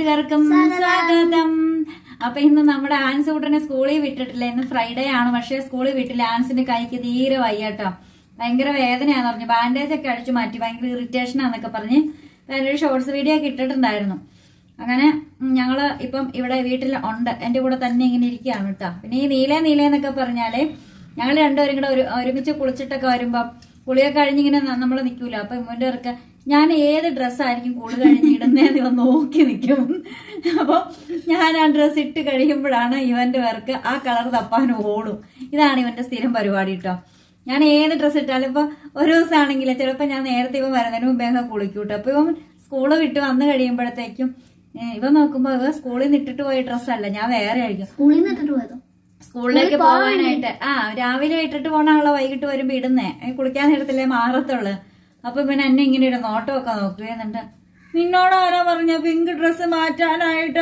കൂട്ടുകാർക്കും സ്വാഗതം അപ്പൊ ഇന്ന് നമ്മുടെ ആൻസ് കൂട്ടനെ സ്കൂളിൽ വിട്ടിട്ടില്ല ഇന്ന് ഫ്രൈഡേ ആണ് പക്ഷെ സ്കൂളിൽ വിട്ടില്ല ആൻസിന്റെ കൈക്ക് തീരെ വയ്യാട്ടോ ഭയങ്കര വേദനയാന്ന് പറഞ്ഞു ബാൻഡേജ് ഒക്കെ അടിച്ചു മാറ്റി ഭയങ്കര ഇറിറ്റേഷൻ ആന്നൊക്കെ പറഞ്ഞ് അതിലൊരു ഷോർട്സ് വീഡിയോ ഒക്കെ ഇട്ടിട്ടുണ്ടായിരുന്നു അങ്ങനെ ഉം, ഞങ്ങള് ഇപ്പം ഇവിടെ വീട്ടിൽ ഉണ്ട് എന്റെ കൂടെ തന്നെ ഇങ്ങനെ ഇരിക്കുകയാണ് കേട്ടോ പിന്നെ ഈ നീലേ നീലേ എന്നൊക്കെ പറഞ്ഞാല് ഞങ്ങൾ രണ്ടുപേരും കൂടെ ഒരു ഒരുമിച്ച് കുളിച്ചിട്ടൊക്കെ വരുമ്പോ കുളിയൊക്കെ കഴിഞ്ഞിങ്ങനെ നമ്മൾ നിൽക്കൂല അപ്പൊ ഇമ്മന്റെ ഇറക്ക ഞാൻ ഏത് ഡ്രസ്സായിരിക്കും കുളി കഴിഞ്ഞ് ഇടുന്നതെന്ന് ഇവൻ നോക്കി നിൽക്കും അപ്പൊ ഞാൻ ആ ഡ്രസ്സ് ഇട്ട് കഴിയുമ്പോഴാണ് ഇവന്റെ പേർക്ക് ആ കളർ തപ്പാൻ ഓടും ഇതാണ് ഇവന്റെ സ്ഥിരം പരിപാടി കേട്ടോ ഞാൻ ഏത് ഡ്രസ്സ് ഇട്ടാലും ഇപ്പൊ ഒരു ദിവസമാണെങ്കിൽ ചിലപ്പോ ഞാൻ നേരത്തെ ഇവൻ വരുന്നതിന് മുമ്പേ അങ്ങ് കുളിക്കൂട്ടോ അപ്പൊ ഇവൻ സ്കൂള് വിട്ട് വന്നു കഴിയുമ്പോഴത്തേക്കും ഏ, ഇവൻ നോക്കുമ്പോ ഇവ സ്കൂളിൽ നിന്ന് ഇട്ടിട്ട് പോയ ഡ്രസ്സല്ല ഞാൻ വേറെ ആയിരിക്കും സ്കൂളിൽ നിന്ന് ഇട്ടിട്ട് പോയതോ സ്കൂളിലേക്ക് പോകാനായിട്ട് ആ രാവിലെ ഇട്ടിട്ട് പോണാണല്ലോ വൈകിട്ട് വരുമ്പോ ഇടുന്നേ ഏ, കുളിക്കാൻ നേരത്തില്ലേ മാറത്തുള്ളു അപ്പൊ പിന്നെ എന്നെ ഇങ്ങനെ ഇടും നോട്ടമൊക്കെ നോക്കുകയെന്നുണ്ട് നിന്നോട് ആരാ പറഞ്ഞ പിങ്ക് ഡ്രസ്സ് മാറ്റാനായിട്ട്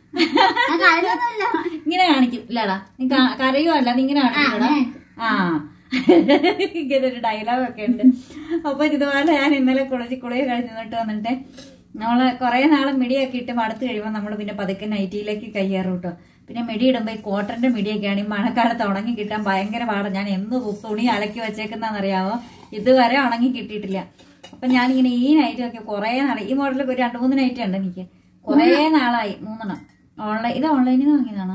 ഞാൻ കാര്യമൊന്നുമില്ല ഇങ്ങനെ കാണിക്കും ഇല്ലടാ നീ ക- കരയുമല്ല നീ ഇങ്ങനെ കാണിക്കടാ ആ ഇങ്ങനെ ഒരു ഡയലോഗ് ഒക്കെ ഉണ്ട് അപ്പൊ ഇതുപോലെ ഞാൻ ഇന്നലെ കുളിച്ച് കുളിയെ കഴിഞ്ഞിട്ട് വന്നിട്ട് നമ്മള് കുറെ നാള് മിടിയൊക്കെ ഇട്ട് മടുത്ത് കഴിയുമ്പോൾ നമ്മൾ പിന്നെ പതുക്കെ നൈറ്റിയിലേക്ക് കയ്യേറും കേട്ടോ പിന്നെ മിടി ഇടുമ്പോൾ ഈ കോട്ടന്റെ മിടിയൊക്കെയാണ് ഈ മഴക്കാലത്ത് ഉണങ്ങി കിട്ടാൻ ഭയങ്കര പാടാണ് ഞാൻ എന്ന് തുണി അലക്കി വെച്ചേക്കുന്നറിയാവോ ഇതുവരെ ഉണങ്ങി കിട്ടിയിട്ടില്ല അപ്പൊ ഞാനിങ്ങനെ ഈ നൈറ്റ് ഒക്കെ കുറെ നാൾ ഈ മോഡലൊക്കെ ഒരു രണ്ട് മൂന്ന് നൈറ്റ് ഉണ്ട് എനിക്ക് കുറെ നാളായി മൂന്നെണ്ണം ഓൺലൈൻ ഇത് ഓൺലൈനിൽ നിന്ന് വാങ്ങിയതാണോ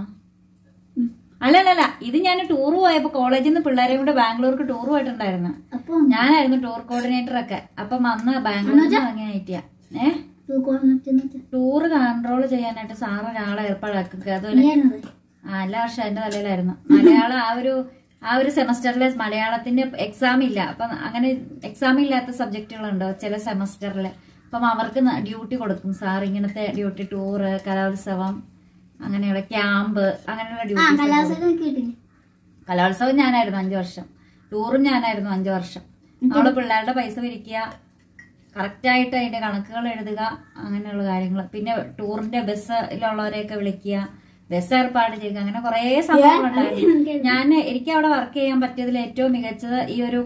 അല്ലല്ലല്ല ഇത് ഞാൻ ടൂർ പോയപ്പോ കോളേജിൽ നിന്ന് പിള്ളേരെ കൂടെ ബാംഗ്ലൂർക്ക് ടൂർ പോയിട്ടുണ്ടായിരുന്നു അപ്പൊ ഞാനായിരുന്നു ടൂർ കോർഡിനേറ്റർ ഒക്കെ അപ്പം അന്ന് ബാംഗ്ലൂരിൽ നിന്ന് വാങ്ങിയ നൈറ്റിയാ ഏ തൂക്കോളന്നിട്ട് ടൂർ കൺട്രോൾ ചെയ്യാനായിട്ട് സാറ് ഒരാളെ ഏർപ്പാടാക്കുക അതുപോലെ നീയാണത് ആ എല്ലാ വർഷം എന്റെ തലയിലായിരുന്നു മലയാളം ആ ഒരു ആ ഒരു സെമസ്റ്ററിലെ മലയാളത്തിന്റെ എക്സാം ഇല്ല അപ്പം അങ്ങനെ എക്സാം ഇല്ലാത്ത സബ്ജക്റ്റുകളുണ്ടോ ചില സെമസ്റ്ററിൽ അപ്പം അവർക്ക് ഡ്യൂട്ടി കൊടുക്കും സാർ ഇങ്ങനത്തെ ഡ്യൂട്ടി ടൂറ് കലോത്സവം അങ്ങനെയുള്ള ക്യാമ്പ് അങ്ങനെയുള്ള ആ ഡ്യൂട്ടി കലാവസരം കിട്ടില്ല കലോത്സവം ഞാനായിരുന്നു അഞ്ചു വർഷം ടൂറും ഞാനായിരുന്നു അഞ്ചു വർഷം നമ്മള് പിള്ളേരുടെ പൈസ പിരിക്കുക കറക്റ്റായിട്ട് അതിന്റെ കണക്കുകൾ എഴുതുക അങ്ങനെയുള്ള കാര്യങ്ങൾ പിന്നെ ടൂറിന്റെ ബസ്സിലുള്ളവരെയൊക്കെ വിളിക്കുക ബസ് ഏർപ്പാട് ചെയ്യുക അങ്ങനെ കുറെ സംഭവങ്ങളുണ്ടായിരുന്നു ഞാൻ എനിക്ക് അവിടെ വർക്ക് ചെയ്യാൻ പറ്റിയതിൽ ഏറ്റവും മികച്ചത് ഈ ഒരു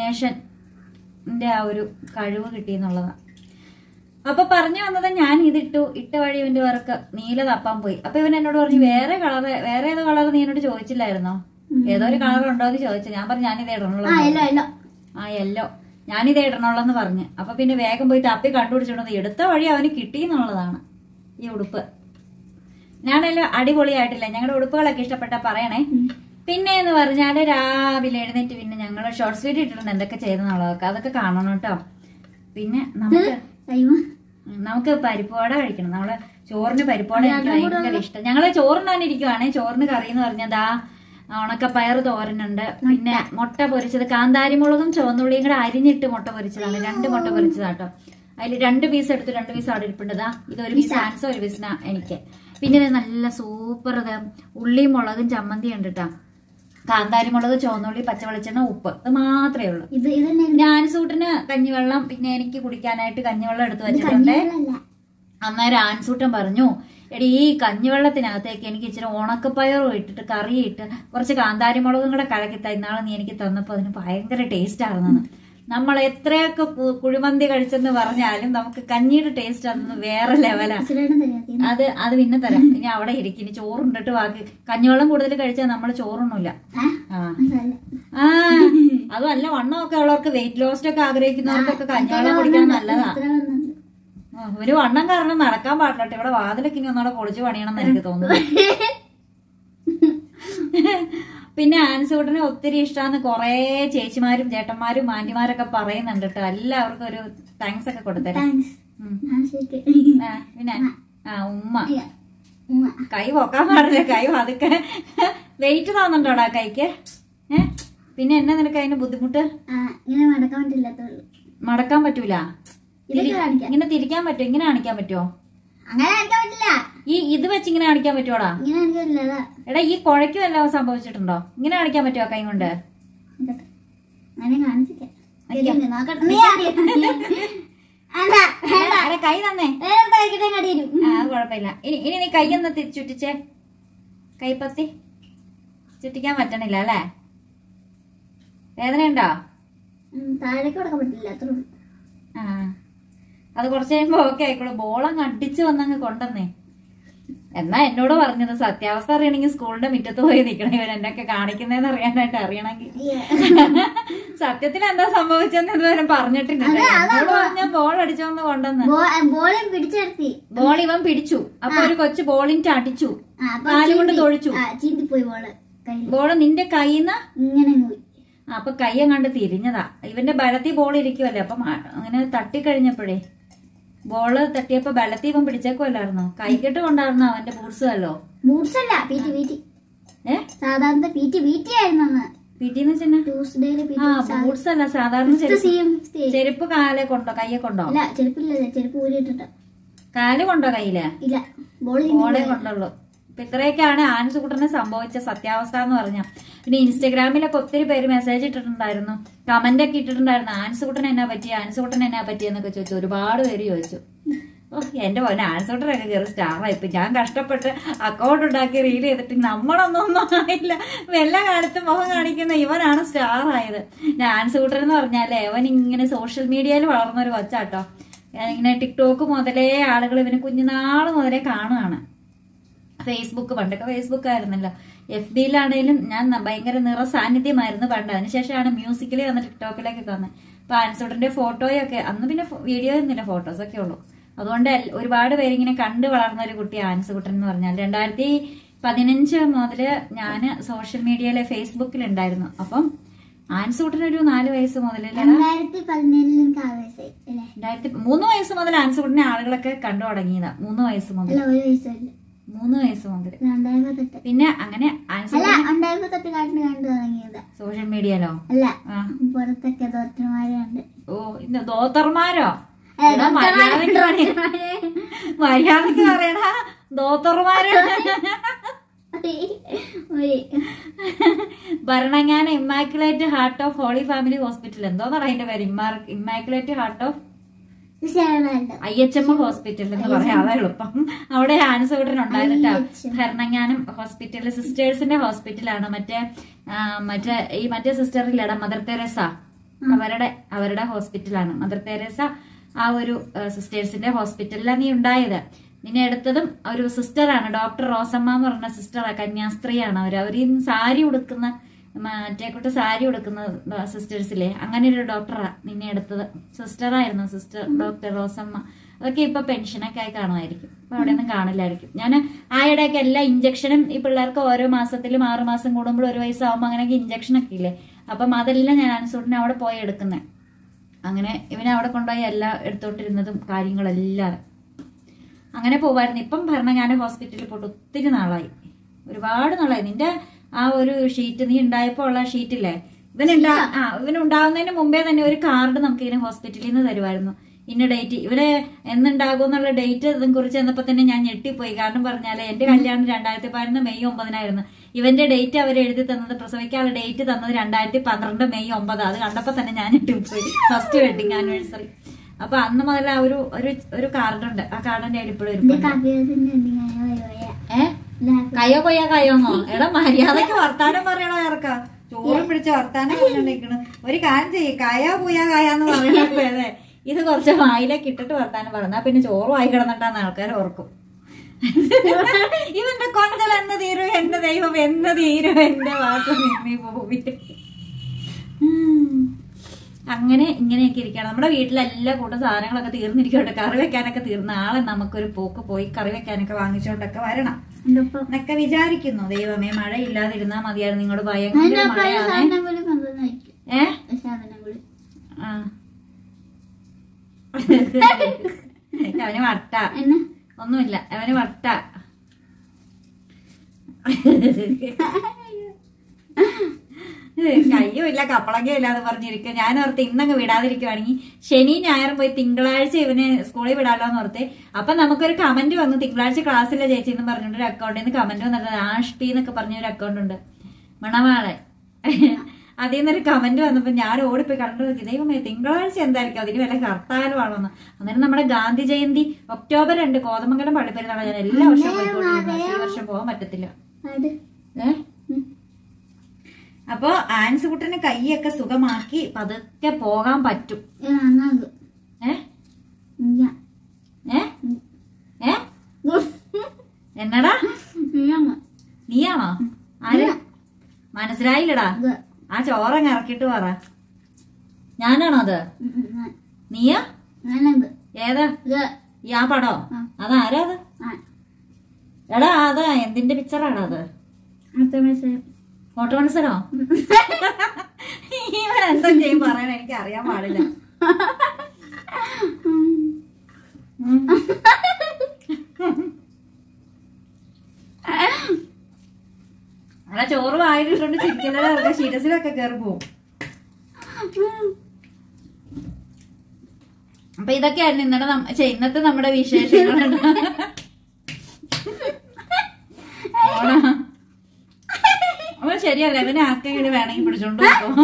കോർഡിനേഷന്റെ ആ ഒരു കഴിവ് കിട്ടിയെന്നുള്ളതാണ് അപ്പൊ പറഞ്ഞു വന്നത് ഞാൻ ഇതിട്ടു ഇട്ട വഴി ഇവന്റെ വർക്ക് നീല തപ്പാൻ പോയി അപ്പൊ ഇവൻ എന്നോട് പറഞ്ഞു വേറെ കളർ വേറെ ഏതോ കളർ നീ എന്നോട് ചോദിച്ചില്ലായിരുന്നോ ഏതോ ഒരു കളർ ഉണ്ടോ എന്ന് ചോദിച്ചു ഞാൻ പറഞ്ഞു ഞാനിത് ഇടണുള്ളൂ ആ എല്ലോ എല്ലോ ആ യെല്ലോ ഞാനിത് ഇടണുള്ളെന്ന് പറഞ്ഞു അപ്പൊ പിന്നെ വേഗം പോയി തപ്പി കണ്ടുപിടിച്ചിട്ടുണ്ടത് എടുത്ത വഴി അവന് കിട്ടി എന്നുള്ളതാണ് ഈ ഉടുപ്പ് ഞാനെല്ലാം അടിപൊളിയായിട്ടില്ല ഞങ്ങളുടെ ഉടുപ്പുകളൊക്കെ ഇഷ്ടപ്പെട്ട പറയണേ പിന്നെ എന്ന് പറഞ്ഞാല് രാവിലെ എഴുന്നേറ്റ് പിന്നെ ഞങ്ങൾ ഷോർട്സ് വീഡിയോ ഇട്ടിട്ടുണ്ട് എന്തൊക്കെ ചെയ്തെന്നുള്ളതൊക്കെ അതൊക്കെ കാണണം കേട്ടോ പിന്നെ നമുക്ക് അയ്യോ നമുക്ക് പരിപ്പോട കഴിക്കണം നമ്മള് ചോറിന് പരിപ്പോട എനിക്ക് ഭയങ്കര ഇഷ്ടം ഞങ്ങള് ചോറിനാൻ ഇരിക്കുവാണേ ചോറിന് കറി എന്ന് പറഞ്ഞതാ ഉണക്കപ്പയർ തോരനുണ്ട് പിന്നെ മുട്ട പൊരിച്ചത് കാന്താരി മുളകും ചുവന്നുള്ളിയും കൂടെ അരിഞ്ഞിട്ട് മുട്ട പൊരിച്ചതാണ് രണ്ട് മുട്ട പൊരിച്ചതാട്ടോ അതിൽ രണ്ട് പീസ് എടുത്ത് രണ്ട് പീസ് അവിടെ ഇരിപ്പുണ്ടതാ ഇത് ഒരു പീസ് ആൻസോ ഒരു പീസിന എനിക്ക് പിന്നെ ഇത് നല്ല സൂപ്പർ ഇത് ഉള്ളിയും മുളകും ചമ്മന്തി ഉണ്ട് കേട്ടോ കാന്താരി മുളക് ചുവന്നുള്ളി പച്ചവെളിച്ചെണ്ണ ഉപ്പ് ഇത് മാത്രമേ ഉള്ളൂ ഇത് ഇതന്നെ പിന്നെ ആൻസൂട്ടിന് കഞ്ഞിവെള്ളം പിന്നെ എനിക്ക് കുടിക്കാനായിട്ട് കഞ്ഞിവെള്ളം എടുത്തു വെച്ചിട്ടുണ്ട് കഞ്ഞിവെള്ളമല്ല. അന്നേരം ആൻസൂട്ടൻ പറഞ്ഞു എടി ഈ കഞ്ഞിവെള്ളത്തിനകത്തേക്ക് എനിക്ക് ഇച്ചിരി ഉണക്കപ്പയറും ഇട്ടിട്ട് കറി ഇട്ട് കുറച്ച് കാന്താരി മുളകും കൂടെ കലക്കി തന്നാളെ നീ എനിക്ക് തന്നപ്പോൾ അതിന് ഭയങ്കര ടേസ്റ്റ് ആണെന്ന് നമ്മൾ എത്രയൊക്കെ കു- കുഴിമന്തി കഴിച്ചെന്ന് പറഞ്ഞാലും നമുക്ക് കഞ്ഞിയുടെ ടേസ്റ്റ് അതൊന്ന് വേറെ ലെവലാ ഇച്ചിരിയുടെ തരാം അത് അത് പിന്നെ തരാം ഇനി അവിടെ ഇരിക്കും ഇനി ചോറുണ്ടിട്ട് ബാക്കി കഞ്ഞിവെള്ളം കൂടുതൽ കഴിച്ചാൽ നമ്മൾ ചോറുണ്ണില്ല ആ ആ അതും അല്ല വണ്ണമൊക്കെ ഉള്ളവർക്ക് വെയിറ്റ് ലോസ് ഒക്കെ ആഗ്രഹിക്കുന്നവർക്കൊക്കെ കഞ്ഞിവെള്ളം കുടിക്കാൻ നല്ലതാ ആ, ഒരു വണ്ണം കാരണം നടക്കാൻ പാടില്ല കേട്ടോ. ഇവിടെ വാതിലൊക്കെ ഇനി ഒന്നുകൂടെ പൊളിച്ച് പണിയണം എന്ന് എനിക്ക് തോന്നുന്നു പിന്നെ ആൻസൂട്ടിനെ ഒത്തിരി ഇഷ്ടമാന്ന് കുറേ ചേച്ചിമാരും ചേട്ടന്മാരും ആന്റിമാരൊക്കെ പറയുന്നുണ്ട് കേട്ടോ എല്ലാവർക്കും ഒരു താങ്ക്സ് ഒക്കെ കൊടുത്തരാം താങ്ക്സ് ഉം. ആ ശരി ആ, പിന്നെ ആ ഉമ്മ അയ്യ. ഉമ്മ. കൈ പൊക്കാൻ പാടില്ല കൈ അതൊക്കെ വെയിറ്റ് തോന്നുന്നുണ്ടോടാ കൈക്ക് ഏ പിന്നെ എന്നാ നിനക്ക് അതിന് ബുദ്ധിമുട്ട് ആ, ഇങ്ങനെ മടക്കാൻ പറ്റില്ലാത്തുള്ളൂ മടക്കാൻ പറ്റൂല ഇതൊക്കെ കാണിക്കാം ഇങ്ങനെ തിരിക്കാൻ പറ്റുമോ ഇങ്ങനെ കാണിക്കാൻ പറ്റുമോ അങ്ങനെ കാണിക്കാൻ പറ്റില്ല ഈ ഇത് വെച്ച് ഇങ്ങനെ കാണിക്കാൻ പറ്റുമോടാ ഇങ്ങനെ കാണിക്കാൻ പറ്റില്ല അതാ എടാ ഈ കുഴയ്ക്കും എല്ലാം സംഭവിച്ചിട്ടുണ്ടോ ഇങ്ങനെ കാണിക്കാൻ പറ്റുമോ കൈ കൊണ്ട് ഇതൊക്കെ. അങ്ങനെ കാണിച്ചില്ല അയ്യോ. ശരി, നോക്കട്ടെ. നീ ആദ്യം. അല്ല, വേണ്ട. എടാ, കൈ തന്നേ വേറെ കഴിക്കട്ടെ കടി തരും. ആ അത് കുഴപ്പമില്ല ഇനി ഇനി നീ കൈ ഒന്ന് തി- ചുറ്റിച്ചേ കൈപ്പത്തി ചുറ്റിക്കാൻ പറ്റണില്ല അല്ലേ വേദനയുണ്ടോ ഉം, താഴേക്ക് കൊടുക്കാൻ പറ്റില്ല അത്ര ആ അത് കുറച്ച് കഴിയുമ്പോ ഓക്കെ ആയിക്കോളൂ ബോളങ്ങ് അടിച്ച് വന്നങ്ങ് കൊണ്ടുവന്നേ എന്നാ എന്നോട് പറഞ്ഞത് സത്യാവസ്ഥ അറിയണമെങ്കിൽ സ്കൂളിന്റെ മുറ്റത്ത് പോയി നിൽക്കണം ഇവൻ എന്നൊക്കെ കാണിക്കുന്നതെന്ന് അറിയാനായിട്ട് അറിയണമെങ്കിൽ സത്യത്തിൽ എന്താ സംഭവിച്ചെന്ന് ഇതുവരെ പറഞ്ഞിട്ടില്ല എന്നോട് പറഞ്ഞ ബോൾ അടിച്ചോന്ന് കൊണ്ടെന്ന് ബോളും പിടിച്ചെടുത്തി ബോൾ ഇവൻ പിടിച്ചു അപ്പൊ ഒരു കൊച്ചു ബോളിന്റെ അടിച്ചു ആ, അപ്പൊ കാല് കൊണ്ട് ചീന്തി. തൊഴിച്ചു ആ ചീന്തിപ്പോയി ബോള് കയ്യിൽ ബോള് നിന്റെ കയ്യിന്ന് ഇങ്ങനെ അങ്ങ് പോയി അപ്പൊ കൈ അങ്ങാണ്ട് തിരിഞ്ഞതാ ഇവന്റെ ബലത്തിൽ ബോൾ ഇരിക്കുവല്ലേ അപ്പൊ മാ- അങ്ങനെ തട്ടിക്കഴിഞ്ഞപ്പോഴേ ബോള് തട്ടിയപ്പോ ബലത്തിൽ ഇവൻ പിടിച്ചേക്കുമല്ലായിരുന്നോ കൈകെട്ട് കൊണ്ടായിരുന്നു അവന്റെ ബൂട്ട്സ് അല്ലോ ബൂട്ട്സ് അല്ല പീറ്റി പീറ്റി ഏ സാധാരണ പീറ്റി പീറ്റി ആയിരുന്നു അന്ന് പിറ്റീന്ന് വെച്ചാ ട്യൂസ്ഡേയില് ആ പീറ്റി ബൂട്ട്സ് അല്ല സാധാരണ ചെരുപ്പ് സി എം ഫിഫ്റ്റി ചെരുപ്പ് കാലെ കൊണ്ടോ കയ്യെ കൊണ്ടോ അല്ല ചെരുപ്പില്ല ചെരുപ്പ് ഊരിയിട്ടുണ്ട് കാല് കൊണ്ടോ കയ്യില് ഇല്ല ബോൾ മോളെ കൊണ്ടുള്ളൂ അപ്പൊ ഇത്രയൊക്കെയാണ് ആൻസുകുട്ടന് സംഭവിച്ച സത്യാവസ്ഥ എന്ന് പറഞ്ഞ പിന്നെ ഇൻസ്റ്റഗ്രാമിലൊക്കെ ഒത്തിരി പേര് മെസ്സേജ് ഇട്ടിട്ടുണ്ടായിരുന്നു കമന്റ് ഒക്കെ ഇട്ടിട്ടുണ്ടായിരുന്നു ആൻസുകുട്ടൻ എന്നാ പറ്റി ആൻസുകുട്ടൻ എന്നാ പറ്റി എന്നൊക്കെ ചോദിച്ചു ഒരുപാട് പേര് ചോദിച്ചു ഓ എന്റെ പോലെ ആൻസുകുട്ടനൊക്കെ കയറി സ്റ്റാർ ആയിപ്പോ ഞാൻ കഷ്ടപ്പെട്ട് അക്കൗണ്ട് ഉണ്ടാക്കി റീൽ ചെയ്തിട്ട് നമ്മളൊന്നും ഒന്നും ആയില്ല വെല്ല കാലത്ത് മുഖം കാണിക്കുന്ന ഇവനാണ് സ്റ്റാർ ആയത് ആൻസുകുട്ടൻ എന്ന് പറഞ്ഞാലേ അവൻ ഇങ്ങനെ സോഷ്യൽ മീഡിയയിൽ വളർന്ന ഒരു കൊച്ചാട്ടോ ഇങ്ങനെ ടിക്ടോക്ക് മുതലേ ആളുകൾ ഇവന് കുഞ്ഞുനാള് മുതലേ കാണുകയാണ് ഫേസ്ബുക്ക് പണ്ടൊക്കെ ഫേസ്ബുക്ക് ആയിരുന്നല്ലോ എഫ് ബിയിലാണേലും ഞാൻ ന- ഭയങ്കര നിറ സാന്നിധ്യമായിരുന്നു പണ്ട് അതിനുശേഷമാണ് മ്യൂസിക്കിൽ വന്ന് ടിക്ടോക്കിലേക്കൊക്കെ വന്നത് അപ്പൊ ആൻസോട്ടന്റെ ഫോട്ടോയൊക്കെ അന്ന് പിന്നെ വീഡിയോ ഒന്നുമില്ല ഫോട്ടോസ് ഒക്കെ ഉള്ളൂ അതുകൊണ്ട് എൽ- ഒരുപാട് പേരിങ്ങനെ കണ്ടു വളർന്ന ഒരു കുട്ടി ആൻസുകുട്ടൻ എന്ന് പറഞ്ഞാൽ രണ്ടായിരത്തി പതിനഞ്ച് മുതല് ഞാൻ സോഷ്യൽ മീഡിയയിലെ ഫേസ്ബുക്കിലുണ്ടായിരുന്നു അപ്പം ആൻസുകുട്ടൻ ഒരു നാല് വയസ്സ് മുതലല്ലേ രണ്ടായിരത്തി പതിനേഴിൽ എനിക്ക് ആറ് വയസ്സായി അല്ലേ രണ്ടായിരത്തി മൂന്ന് വയസ്സ് മുതൽ ആൻസുകുട്ടനെ ആളുകളൊക്കെ കണ്ടു തുടങ്ങിയതാ മൂന്ന് വയസ്സ് മുതൽ അല്ല ഒരു വയസ്സല്ല മൂന്ന് വയസ്സ് മുതൽ രണ്ടായിരത്തെട്ട് പിന്നെ അങ്ങനെ അല്ല രണ്ടായിരത്തെട്ട് കാട്ടിന് കണ്ടു തുടങ്ങിയത് സോഷ്യൽ മീഡിയയിലോ അല്ല ആ. പുറത്തൊക്കെ ഡോക്ടർമാരെ ഉണ്ട് ഓ ഇന്ന് ദോത്തർമാരോ ഏ, എടാ, മര്യാദയ്ക്ക് പറയ്. മര്യാദക്ക് പറയടാ ദോത്തർമാര് ഒരു Bharananganam immaculate heart of holy family hospital എന്തോന്നാണ് അതിന്റെ പേര് ഇമ്മാക്കുലേറ്റ് ഹാർട്ട് ഓഫ് ശരണുണ്ട് ഐ എച്ച് എം ഹോസ്പിറ്റൽ എന്ന് പറയാം അതാ എളുപ്പം അവിടെ ആൻസോട്ടൻ ഉണ്ടായിരുന്നിട്ടാ IHM. ഭരണങ്ങാനം ഹോസ്പിറ്റൽ സിസ്റ്റേഴ്സിന്റെ ഹോസ്പിറ്റലാണ് മറ്റേ ആ, മറ്റേ ഈ മറ്റേ സിസ്റ്ററില്ലടാ മദർ തെരേസ അവരുടെ അവരുടെ ഹോസ്പിറ്റലാണ് മദർ തെരേസ ആ ഒരു സിസ്റ്റേഴ്സിന്റെ ഹോസ്പിറ്റലിലാണ് നീ ഉണ്ടായത് നിന്നെ എടുത്തതും ഒരു സിസ്റ്ററാണ് ഡോക്ടർ റോസമ്മ എന്ന് പറഞ്ഞ സിസ്റ്ററാണ് കന്യാസ്ത്രീയാണ് അവർ അവർ ഈ സാരി ഉടുക്കുന്ന മറ്റേ കൂട്ട് സാരി ഉടുക്കുന്ന സിസ്റ്റേഴ്സിലെ അങ്ങനെ ഒരു ഡോക്ടറാ നിന്നെ എടുത്തത് സിസ്റ്ററായിരുന്നു സിസ്റ്റർ ഡോക്ടർ റോസമ്മ അതൊക്കെ ഇപ്പൊ പെൻഷനൊക്കെ ആയി കാണുമായിരിക്കും അപ്പൊ അവിടെ ഒന്നും കാണില്ലായിരിക്കും ഞാൻ ആയിടെയൊക്കെ എല്ലാ ഇഞ്ചക്ഷനും ഈ പിള്ളേർക്ക് ഓരോ മാസത്തിലും ആറു മാസം കൂടുമ്പോൾ ഒരു വയസ്സാവുമ്പോൾ അങ്ങനെയൊക്കെ ഇഞ്ചക്ഷൻ ഒക്കെ ഇല്ലേ അപ്പം അതെല്ലാം ഞാൻ അനുസൂട്ടിനെ അവിടെ പോയി എടുക്കുന്നത് അങ്ങനെ ഇവനെ അവിടെ കൊണ്ടുപോയി എല്ലാം എടുത്തോണ്ടിരുന്നതും കാര്യങ്ങളെല്ലാം അങ്ങനെ പോവായിരുന്നു ഇപ്പം ഭരണങ്ങാന ഹോസ്പിറ്റലിൽ പോയിട്ട് ഒത്തിരി നാളായി ഒരുപാട് നാളായി നിന്റെ ആ ഒരു ഷീറ്റ് നീ ഉണ്ടായപ്പോ ഉള്ള ഷീറ്റില്ലേ ഇവനുണ്ടാ ആ ഇവനുണ്ടാവുന്നതിന് മുമ്പേ തന്നെ ഒരു കാർഡ് നമുക്ക് ഇതിന് ഹോസ്പിറ്റലിൽ നിന്ന് തരുമായിരുന്നു ഇന്ന ഡേറ്റ് ഇവര് എന്നുണ്ടാകും എന്നുള്ള ഡേറ്റ് ഇതും കുറിച്ച് ചെന്നപ്പോ തന്നെ ഞാൻ ഞെട്ടിപ്പോയി കാരണം പറഞ്ഞാല് എന്റെ കല്യാണം രണ്ടായിരത്തി പതിനൊന്ന് മെയ് ഒമ്പതിനായിരുന്നു ഇവന്റെ ഡേറ്റ് അവർ എഴുതി തന്നത് പ്രസവിക്കാനുള്ള ഡേറ്റ് തന്നത് രണ്ടായിരത്തി പന്ത്രണ്ട് മെയ് ഒമ്പത് അത് കണ്ടപ്പോ തന്നെ ഞാൻ ഞെട്ടിപ്പോയി ഫസ്റ്റ് വെഡിങ് ആനിവേഴ്സറി അപ്പൊ അന്ന് മുതൽ ആ ഒരു ഒരു ഒരു കാർഡുണ്ട് ആ കാർഡിന്റെ കയ്യിൽ ഇപ്പോഴും എന്റെ ഇരിപ്പുണ്ട് കവിതത്തിന്റെ എന്തെങ്കിലും ഏ കയ്യോ കൊയ്യാ കയ്യോന്നോ എടാ മര്യാദക്ക് വർത്താനം പറയണോ ഇറക്ക ചോറ് പിടിച്ച് വർത്താനം പറഞ്ഞോണ്ടിരിക്കണ് ഒരു കാര്യം ചെയ്യ് കയാ പൂയാ കയാന്ന് പറയണപ്പോ അതെ ഇത് കുറച്ച് വായിലേക്ക് ഇട്ടിട്ട് വർത്താനം പറഞ്ഞാ പിന്നെ ചോറ് വായി കിടന്നിട്ടാന്ന് ആൾക്കാർ ഓർക്കും ഇവന്റെ കൊഞ്ചൽ എന്ന് തീരും എന്റെ ദൈവം എന്ന് തീരും എന്റെ വാസം നിന്നീ ഭൂമി ഉം. അങ്ങനെ ഇങ്ങനെയൊക്കെ ഇരിക്കണം നമ്മുടെ വീട്ടിലെ എല്ലാ കൂട്ടം സാധനങ്ങളൊക്കെ തീർന്നിരിക്കട്ടെ കറി വെക്കാനൊക്കെ തീർന്ന ആളെ നമുക്കൊരു പോക്ക് പോയി കറി വെക്കാനൊക്കെ വാങ്ങിച്ചോണ്ടൊക്കെ വരണം എന്റെ ഒപ്പം എന്നൊക്കെ വിചാരിക്കുന്നു ദൈവമേ മഴ ഇല്ലാതിരുന്നാ മതിയായിരുന്നു നിങ്ങളോട് അതിന്റെ ഭയങ്കര ഒപ്പം ഒരു മഴയാണ് സാധനം കൂടി കൊണ്ടുവന്നായിരിക്കും ഏ സാധനം കൂടി ആ അവന് വട്ട എന്നാ ഒന്നുമില്ല അവന് വട്ട കയ്യും ഇല്ല കപ്പളങ്ങയും ഇല്ല എന്ന് പറഞ്ഞിരിക്കുക ഞാൻ ഓർത്ത് ഇന്നങ്ങ് വിടാതിരിക്കുവാണെങ്കിൽ ശനി ഞായറും പോയി തിങ്കളാഴ്ച ഇവന് സ്കൂളിൽ വിടാലോ എന്ന് ഓർത്ത് അപ്പൊ നമുക്കൊരു കമന്റ് വന്നു തിങ്കളാഴ്ച ക്ലാസ്സിലെ ചേച്ചി എന്ന് പറഞ്ഞിട്ട് ഒരു അക്കൗണ്ടിൽ നിന്ന് കമന്റ് വന്നിട്ട് ആഷ്പി എന്നൊക്കെ പറഞ്ഞ ഒരു അക്കൗണ്ട് ഉണ്ട് മണവാളെ അതിൽ നിന്നൊരു കമന്റ് വന്നപ്പോ ഞാൻ ഓടിപ്പോയി കണ്ടു നോക്കി ദൈവമേ തിങ്കളാഴ്ച എന്തായിരിക്കും അതിന് വല്ല ഹർത്താലുമാണെന്ന് അന്നേരം നമ്മുടെ ഗാന്ധി ജയന്തി ഒക്ടോബർ രണ്ട് കോതമംഗലം പള്ളിപ്പെരുന്നാളാണ് ഞാൻ എല്ലാ വർഷവും പോയിക്കൊണ്ടിരുന്നത് ഈ വർഷം പോകാൻ പറ്റത്തില്ല അത് ഏ അപ്പൊ ആൻസുകുട്ടന് കൈയൊക്കെ സുഖമാക്കി പതുക്കെ പോകാൻ പറ്റും നന്നാകും ഏ ഞാൻ ഏ ഏ എന്നടാ നീയാണോ ആര് മനസ്സിലായില്ലടാ ഇത് ആ ചോറങ്ങ് ഇറക്കിട്ട് പറ ഞാനാണോ അത് ഉം, ഉം, ഞാൻ- നീയാ ഞാനത് ഏതാ ഇത് ഈ ആ പടോ ആ. അതാരാ അത് ആ എടാ അതാ എന്തിന്റെ പിക്ചറാണോ അത് അടുത്ത മത്സരം ഫോട്ടോ മത്സരോ ഇവൻ എന്താ ചെയ്യും പറയാൻ എനിക്ക് അറിയാൻ പാടില്ല ഉം. എടാ ചോറ് വായിലിട്ടുണ്ട് ചിരിക്കുന്നവരൊക്കെ ശിരസിലൊക്കെ കയറി പോവും അപ്പൊ ഇതൊക്കെയായിരുന്നു ഇന്നലെ നമ്മ- ഛെ, ഇന്നത്തെ നമ്മുടെ വിശേഷങ്ങൾ അപ്പൊ ശരിയല്ല ഇവനെ ആക്കെങ്കിലും വേണമെങ്കിൽ പിടിച്ചോണ്ട് പോകും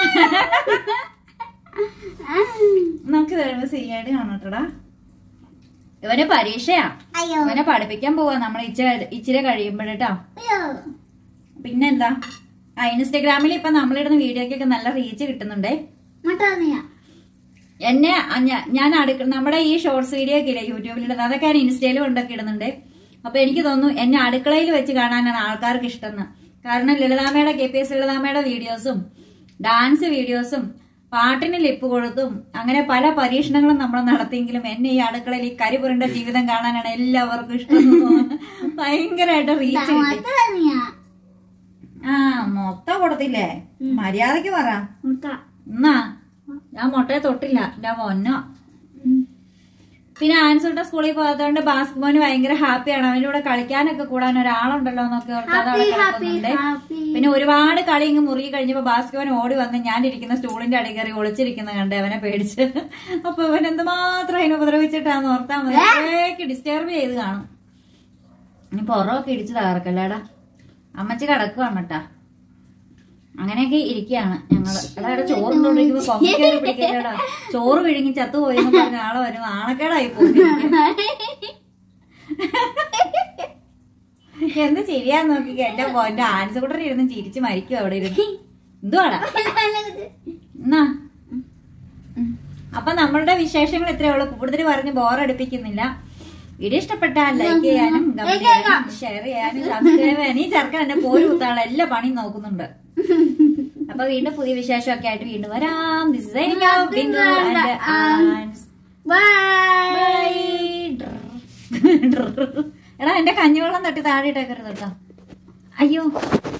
നമുക്ക് വരുമ്പോ ചെയ്യാണ്ട് കാണട്ടടാ ഇവന് പരീക്ഷയാ അയ്യോ ഇവനെ പഠിപ്പിക്കാൻ പോവാ നമ്മൾ ഇച്ചിരി ഇച്ചിരി കഴിയുമ്പോഴേട്ടോ അയ്യോ പിന്നെന്താ ആ ഇൻസ്റ്റഗ്രാമിൽ ഇപ്പൊ നമ്മളിടുന്ന വീഡിയോക്കൊക്കെ നല്ല റീച്ച് കിട്ടുന്നുണ്ടേ മട്ടാന്നിയാ എന്നെ അ- ഞ- ഞാൻ അടുക്ക നമ്മുടെ ഈ ഷോർട്സ് വീഡിയോ ഒക്കെ ഇല്ലേ യൂട്യൂബിൽ ഇടുന്നത് അതൊക്കെ ഞാൻ ഇൻസ്റ്റയിലും കൊണ്ടൊക്കെ ഇടുന്നുണ്ട് അപ്പൊ എനിക്ക് തോന്നുന്നു എന്നെ അടുക്കളയിൽ വെച്ച് കാണാനാണ് ആൾക്കാർക്ക് ഇഷ്ടം കാരണം ലളിതാമ്മയുടെ കെ പി എസ് ലളിതാമ്മയുടെ വീഡിയോസും ഡാൻസ് വീഡിയോസും പാട്ടിന് ലിപ്പ് കൊടുത്തും അങ്ങനെ പല പരീക്ഷണങ്ങളും നമ്മൾ നടത്തിയെങ്കിലും എന്നെ ഈ അടുക്കളയിൽ ഈ കരിപുരണ്ട ജീവിതം കാണാനാണ് എല്ലാവർക്കും ഇഷ്ടം എന്ന് തോന്നുന്നു. ഭയങ്കരമായിട്ട് റീച്ച് കിട്ടി മട്ടാന്നിയാ ആ മൊത്തം കൊടുത്തില്ലേ മര്യാദക്ക് പറ മുട്ട എന്നാ ഞാൻ മുട്ടയെ തൊട്ടില്ല എന്റെ പൊന്നോ പിന്നെ ആൻസൂട്ട സ്കൂളിൽ പോകാത്തതുകൊണ്ട് ബാസ്കറ്റ്ബോന് ഭയങ്കര ഹാപ്പിയാണ് അവന്റെ കൂടെ കളിക്കാനൊക്കെ കൂടാൻ ഒരാളുണ്ടല്ലോ എന്നൊക്കെ ഓർത്ത് അത് അവിടെ ഹാപ്പി ഹാപ്പി കിടക്കുന്നുണ്ട് ഹാപ്പി പിന്നെ ഒരുപാട് കളി ഇങ്ങ് മുറുകി കഴിഞ്ഞപ്പോ ബാസ്കറ്റ്ബോൻ ഓടി വന്ന് ഞാൻ ഇരിക്കുന്ന സ്റ്റൂളിന്റെ അടി കയറി ഒളിച്ചിരിക്കുന്ന കണ്ട് അവനെ പേടിച്ച് അപ്പൊ ഇവൻ എന്തുമാത്രം അതിനെ ഉപദ്രവിച്ചിട്ടാന്ന് ഓർത്താ മതി ഡിസ്റ്റർബ് ചെയ്ത് കാണും ഇനി പുറമൊക്കെ ഇടിച്ച് തകർക്കല്ലേടാ അമ്മച്ചി കിടക്കുവാണ് കേട്ടാ അങ്ങനെയൊക്കെ ഇരിക്കുകയാണ് ഞങ്ങള് എടാ എടാ ചോറ് കൊണ്ടിരിക്കുമ്പോ കൊമ്പക്കേറി പിടിക്കല്ലേടാ ചോറ് വിഴുങ്ങി ചത്തുപോയി എന്ന് പറഞ്ഞ ആളെ വരും ആണക്കേടായി പോയി എന്ത് ചിരിയാന്ന് നോക്കി എന്റെ എന്റെ ആൻസ് കൂടെ ഇരുന്ന് ചിരിച്ച് മരിക്കും അവിടെ ഇരുന്ന് എന്തുവാടാ എന്നാ അപ്പൊ നമ്മളുടെ വിശേഷങ്ങൾ ഇത്രയേ ഉള്ളൂ കൂടുതൽ പറഞ്ഞ് ബോറടിപ്പിക്കുന്നില്ല വീഡിയോ ഇഷ്ടപ്പെട്ടാൽ ലൈക്ക് ചെയ്യാനും കമന്റ് ചെയ്യാനും ഷെയർ ചെയ്യാനും സബ്സ്ക്രൈബ് ചെയ്യാനും ഈ ചെറുക്കൻ എന്നെ പോര് കുത്താനുള്ള എല്ലാ പണിയും നോക്കുന്നുണ്ട് അപ്പൊ വീണ്ടും പുതിയ വിശേഷമൊക്കെ ആയിട്ട് വീണ്ടും വരാം ദിസ് ഇസ് ബിന്ദു ആൻഡ് ആൻസ് ബൈ എടാ എന്റെ കഞ്ഞിവെള്ളം തട്ടി താഴെ ഇട്ടേക്കരുത് കേട്ടോ അയ്യോ